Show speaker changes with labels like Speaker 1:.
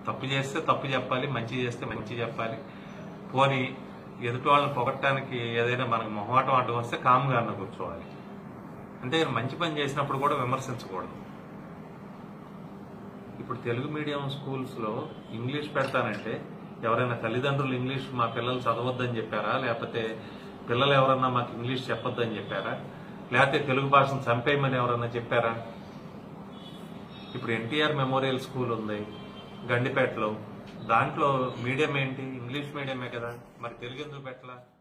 Speaker 1: తప్పు చేస్తే తప్పు చెప్పాలి మంచి చేస్తే మంచి చెప్పాలి పోని ఎదుటి వాళ్ళని పొగట్టడానికి ఏదైనా మనకు మొహమాటం అడ్డం వస్తే కామ్గా అన్న కూర్చోవాలి అంటే మంచి పని చేసినప్పుడు కూడా విమర్శించకూడదు ఇప్పుడు తెలుగు మీడియం స్కూల్స్ లో ఇంగ్లీష్ పెడతానంటే ఎవరైనా తల్లిదండ్రులు ఇంగ్లీష్ మా పిల్లలు చదవద్దని చెప్పారా లేకపోతే పిల్లలు ఎవరన్నా మాకు ఇంగ్లీష్ చెప్పొద్దని చెప్పారా లేకపోతే తెలుగు భాషను చంపేయమని ఎవరన్నా చెప్పారా ఇప్పుడు ఎన్టీఆర్ మెమోరియల్ స్కూల్ ఉంది గండిపేటలో దాంట్లో మీడియం ఏంటి ఇంగ్లీష్ మీడియమే కదా మరి తెలుగు ఎందుకు పెట్టలా